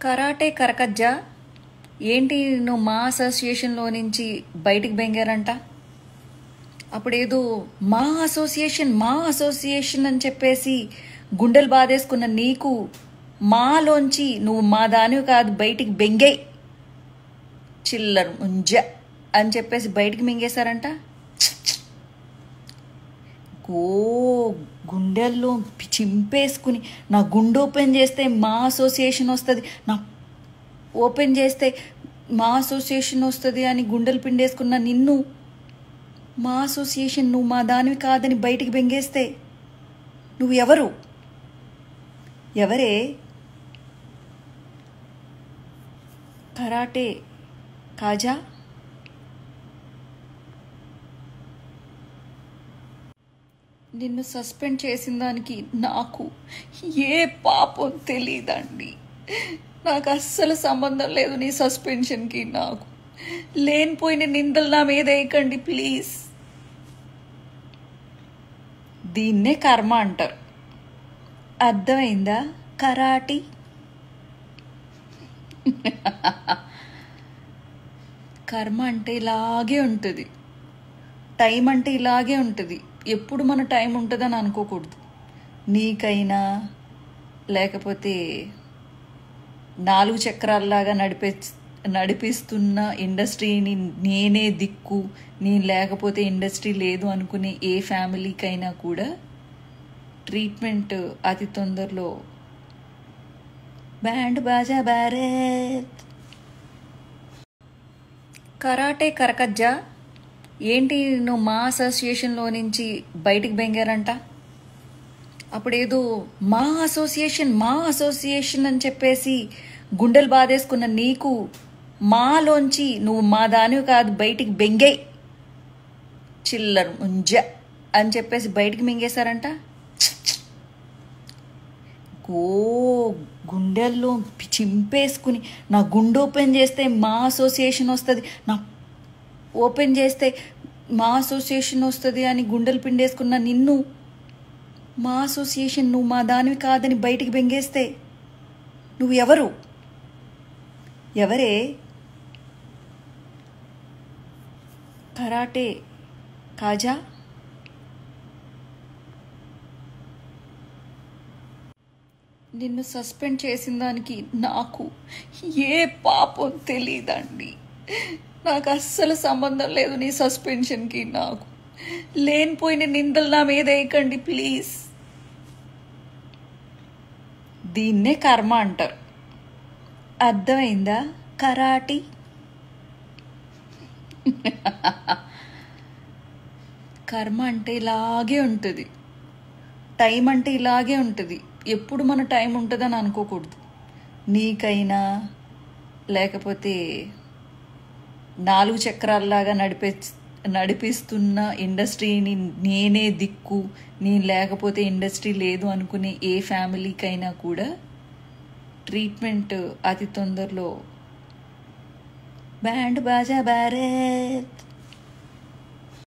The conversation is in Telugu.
కరాటే కరకజ్జా ఏంటి నువ్వు మా అసోసియేషన్లో నుంచి బయటికి బెంగారంట అప్పుడేదో మా అసోసియేషన్ మా అసోసియేషన్ అని చెప్పేసి గుండెలు బాధేసుకున్న నీకు మాలోంచి నువ్వు మా దానివి కాదు బయటికి బెంగై చిల్లర ముంజ అని చెప్పేసి బయటికి మింగేశారంట ఓ గుండెల్లో చింపేసుకుని నా గుండె ఓపెన్ చేస్తే మా అసోసియేషన్ వస్తుంది నా ఓపెన్ చేస్తే మా అసోసియేషన్ వస్తుంది అని గుండెలు పిండేసుకున్న నిన్ను మా అసోసియేషన్ నువ్వు మా దానివి కాదని బయటికి బెంగేస్తే నువ్వు ఎవరు ఎవరే కరాటే కాజా నిన్ను సస్పెండ్ చేసిన దానికి నాకు ఏ పాపం తెలియదండి నాకు అస్సలు సంబంధం లేదు నీ సస్పెన్షన్కి నాకు లేనిపోయిన నిందలు నా మీద వేయకండి ప్లీజ్ దీన్నే కర్మ అంటారు అర్థమైందా కరాటి కర్మ అంటే ఇలాగే ఉంటుంది టైం అంటే ఇలాగే ఉంటుంది ఎప్పుడు మన టైం ఉంటుందని అనుకోకూడదు నీకైనా లేకపోతే నాలుగు చక్రాల్లాగా నడిపే నడిపిస్తున్న ఇండస్ట్రీని నేనే దిక్కు నేను లేకపోతే ఇండస్ట్రీ లేదు అనుకునే ఏ ఫ్యామిలీకైనా కూడా ట్రీట్మెంట్ అతి తొందరలో బ్యాండ్ బాజా భారత్ కరాటే కరకజ్జా ఏంటి నువ్వు మా అసోసియేషన్లో నుంచి బయటికి బెంగారంట అప్పుడేదో మా అసోసియేషన్ మా అసోసియేషన్ అని చెప్పేసి గుండెలు బాధేసుకున్న నీకు మాలోంచి నువ్వు మా దానివి కాదు బయటికి బెంగై చిల్లర ముంజ అని చెప్పేసి బయటికి మింగేశారంట ఓ గుండెల్లో చింపేసుకుని నా గుండె ఓపెన్ చేస్తే మా అసోసియేషన్ వస్తుంది నా ఓపెన్ చేస్తే మా అసోసియేషన్ వస్తుంది అని గుండెలు పిండేసుకున్న నిన్ను మా అసోసియేషన్ నువ్వు మా దానివి కాదని బయటికి బెంగేస్తే నువ్వు ఎవరు ఎవరే కరాటే కాజా నిన్ను సస్పెండ్ చేసిన దానికి నాకు ఏ పాపం తెలియదండి నాకు అస్సలు సంబంధం లేదు నీ సస్పెన్షన్కి నాకు లేనిపోయిన నిందలు నా మీద వేయకండి ప్లీజ్ దీన్నే కర్మ అంటారు అర్థమైందా కరాటి కర్మ అంటే ఇలాగే ఉంటుంది టైం అంటే ఇలాగే ఉంటుంది ఎప్పుడు మన టైం ఉంటుందని అనుకోకూడదు నీకైనా లేకపోతే నాలుగు చక్రాల్లాగా నడిపే నడిపిస్తున్న ఇండస్ట్రీని నేనే దిక్కు నేను లేకపోతే ఇండస్ట్రీ లేదు అనుకునే ఏ ఫ్యామిలీకైనా కూడా ట్రీట్మెంట్ అతి తొందరలో బ్యాండ్ బాజా భారత్